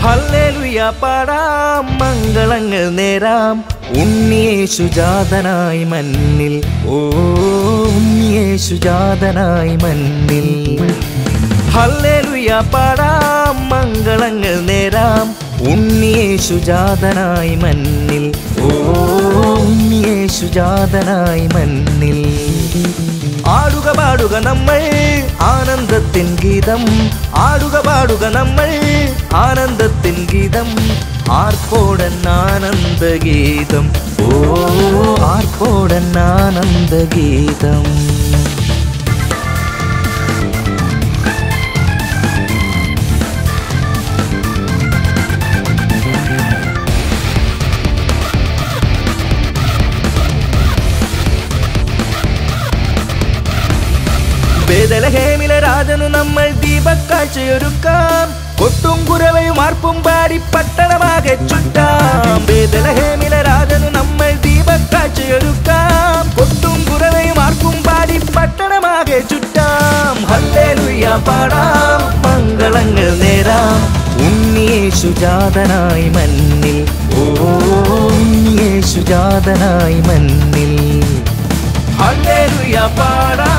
hallelujah പാടാം മംഗളങ്ങൾ നേരാം ഉണ്ണിയേശുജാതനായി മണ്ണിൽ ഓ ഉണ്ണിയേശുജാതനായി മണ്ണിൽ ഹല്ലേലുയ പാടാം മംഗളങ്ങൾ നേരാം ഉണ്ണിയേശുജാതനായി മണ്ണിൽ ഓ ഉണ്ണിയേശുജാതനായി മണ്ണിൽ ആടുക പാടുക നമ്മൾ ആനന്ദത്തിൻ ഗീതം ആടുക പാടുക നമ്മൾ ആനന്ദത്തിൻ ഗീതം ആർപ്പോടൻ ആനന്ദ ഗീതം ഓ ആർപ്പോടൻ ആനന്ദ ഗീതം ബേദലഹേമിലെ രാജനു നമ്മൾ ദീപക്കാഴ്ചയൊരുക്കാം കൊട്ടും കുരവയും ആർപ്പും പാടി പട്ടണമാകെ ചുറ്റാം ബേദലഹേമിലെ രാജനു നമ്മൾ ദീപക്കാഴ്ചയൊരുക്കാം കൊട്ടും കുരവയും ആർപ്പും പാടി പട്ടണമാകെ ചുറ്റാം ഹല്ലേലൂയ പാടാം മംഗളങ്ങൾ നേരാം ഉണ്ണിയേശുജാതനായി മണ്ണിൽ ഓ ഉണ്ണിയേശുജാതനായി മണ്ണിൽ ഹല്ലേലൂയ പാടാം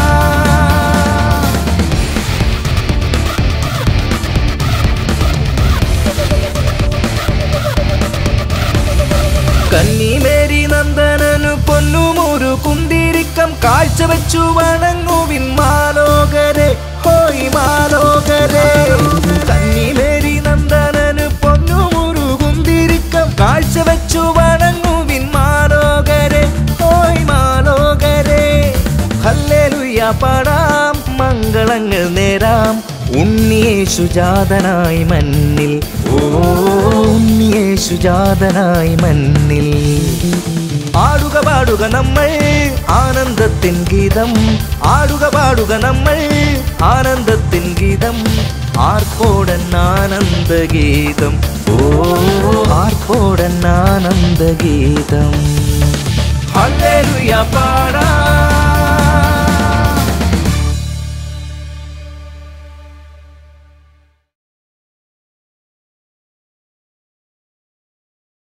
കന്നിമേരി നന്ദനനു പൊന്നുമൊരു കുന്തിരിക്കം കാഴ്ചവെച്ചു വണങ്ങുവിൻ മാലോകരെ ഹോയ് മാലോകരെ കന്നിമേരി നന്ദനനു പൊന്നുമൊരു കുന്തിരിക്കം കാഴ്ചവെച്ചു വണങ്ങുവിൻ മാലോകരെ ഹോയ് മാലോകരെ ഹല്ലേലൂയ പാടാം മംഗളങ്ങൾ നേരാം ഉണ്ണിയേശുജാതനായി മണ്ണിൽ ഓ ഉണ്ണിയേശുജാതനായി മണ്ണിൽ ആടുക പാടുക നമ്മൾ ആനന്ദത്തിൻ ഗീതം ആടുക പാടുക നമ്മൾ ആനന്ദത്തിൻ ഗീതം ആർപ്പോടൻ ആനന്ദ ഗീതം ഓ ആർപ്പോടൻ ആനന്ദ ഗീതം ഹല്ലേലൂയ പാ